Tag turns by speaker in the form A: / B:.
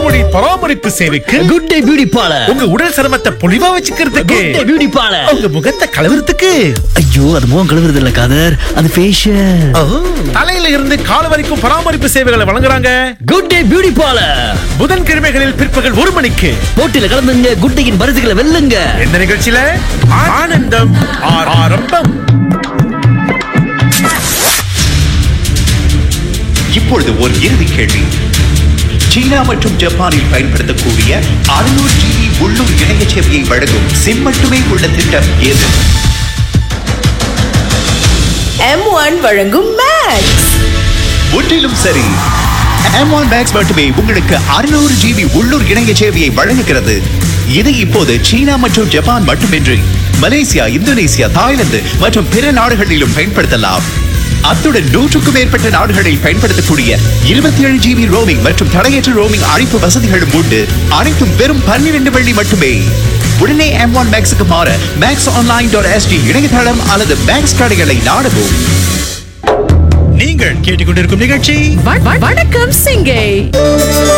A: தலைமுடி பராமரிப்பு சேவைக்கு
B: குட் டே பியூட்டி பார்லர்
A: உங்க உடல் சிரமத்தை பொலிவா வச்சுக்கிறதுக்கு
B: குட் டே பியூட்டி பார்லர்
A: உங்க முகத்தை கலவரத்துக்கு
B: ஐயோ அது முகம் கழுவுறது இல்ல காதர் அது ஃபேஷியல்
A: தலையில இருந்து கால் வரைக்கும் பராமரிப்பு சேவைகளை வழங்குறாங்க
B: குட் டே பியூட்டி பார்லர்
A: புதன்கிழமைகளில் பிற்பகல் ஒரு மணிக்கு
B: போட்டியில கலந்துங்க குட் டேயின் பரிசுகளை வெல்லுங்க
A: இந்த நிகழ்ச்சியில ஆனந்தம் ஆரம்பம்
C: இப்பொழுது ஒரு இறுதி கேள்வி சீனா மற்றும் ஜப்பானில் பயன்படுத்தக்கூடிய 600 ஜிபி உள்ளூர் இணைய சேவையை வழங்கும் சிம் மட்டுமே உள்ள திட்டம் எது
D: M1 வழங்கும் மேக்ஸ்
C: முற்றிலும் சரி M1 Max மட்டுமே உங்களுக்கு 600 ஜிபி உள்ளூர் இணைய சேவையை வழங்குகிறது இது இப்போது சீனா மற்றும் ஜப்பான் மட்டுமின்றி மலேசியா இந்தோனேசியா தாய்லாந்து மற்றும் பிற நாடுகளிலும் பயன்படுத்தலாம் அத்துடன் நூற்றுக்கும் மேற்பட்ட நாடுகளில் பயன்படுத்தக்கூடிய இருபத்தி ஏழு ஜிபி ரோமிங் மற்றும் தடையற்ற ரோமிங் அழைப்பு வசதிகளும் உண்டு அனைத்தும் வெறும் பன்னிரண்டு வெள்ளி மட்டுமே உடனே எம் ஒன் மேக்ஸுக்கு மாற மேக்ஸ் ஆன்லைன் டாட் எஸ்டி இணையதளம் அல்லது மேக்ஸ் கடைகளை நாடவும்
A: நீங்கள் கேட்டுக்கொண்டிருக்கும் நிகழ்ச்சி
D: வணக்கம் சிங்கை